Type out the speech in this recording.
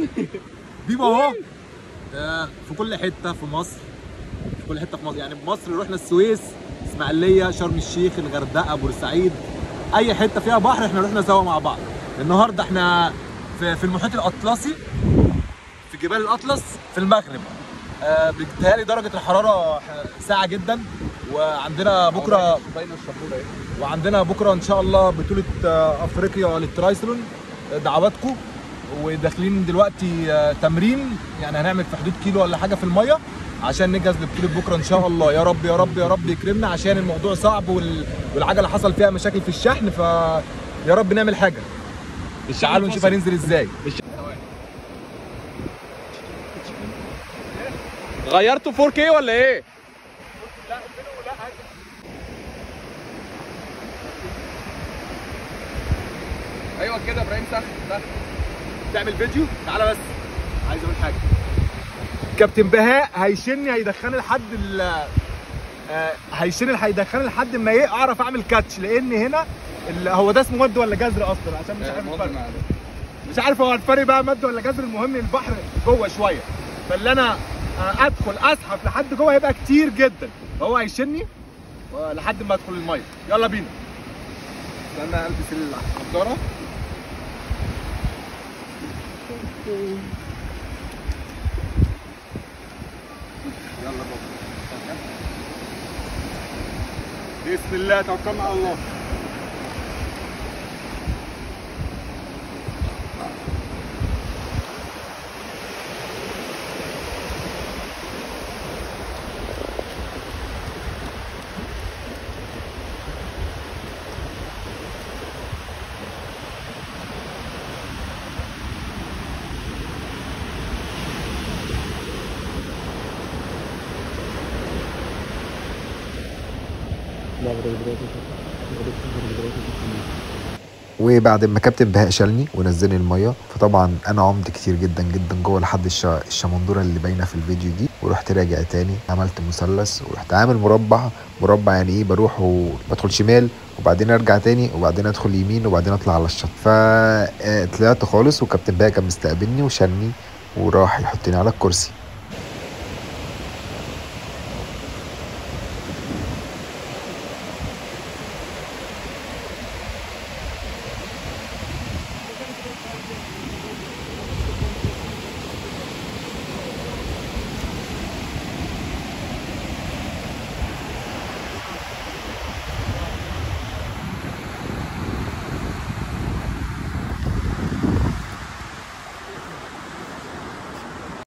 بيبو اهو آه، في كل حته في مصر في كل حته في مصر يعني في مصر رحنا السويس اسماعيليه شرم الشيخ الغردقه بورسعيد اي حته فيها بحر احنا رحنا سوا مع بعض النهارده احنا في, في المحيط الاطلسي في جبال الاطلس في المغرب آه بتهيألي درجه الحراره ساعه جدا وعندنا بكره باينه الشبوره ايه وعندنا بكره ان شاء الله بطوله آه، افريقيا للترايسلون آه، دعواتكم وداخلين دلوقتي آه، تمرين يعني هنعمل في حدود كيلو ولا حاجه في الميه عشان نجهز لبطوله بكره ان شاء الله يا رب يا رب يا رب يكرمنا عشان الموضوع صعب وال... والعجله حصل فيها مشاكل في الشحن ف يا رب نعمل حاجه تعالوا نشوف هننزل ازاي غيرته 4K ولا ايه؟ ايوه كده ابراهيم سخن سخن تعمل فيديو تعالى بس عايز اقول حاجه كابتن بهاء هيشني هيدخلني لحد ال آه، هيشني هيدخلني لحد ما ايه اعرف اعمل كاتش لان هنا ال- هو ده اسمه مد ولا جزر اصلا عشان مش عارف الفرق مش عارف هو الفرق بقى مد ولا جزر المهم البحر جوه شويه فاللي انا آه، ادخل اسحب لحد جوه هيبقى كتير جدا فهو هيشني آه، لحد ما ادخل الميه يلا بينا استنى البس النضاره يلا بابا بسم الله توكلنا على الله وبعد ما كابتن بهاء شالني ونزلني الميه فطبعا انا عمت كتير جدا جدا جوه لحد الش- الشمندوره اللي باينه في الفيديو دي ورحت راجع تاني عملت مثلث ورحت عامل مربع مربع يعني ايه بروح وبدخل شمال وبعدين ارجع تاني وبعدين ادخل يمين وبعدين اطلع على الشط فطلعت خالص وكابتن بهاء كان مستقبلني وشالني وراح يحطني على الكرسي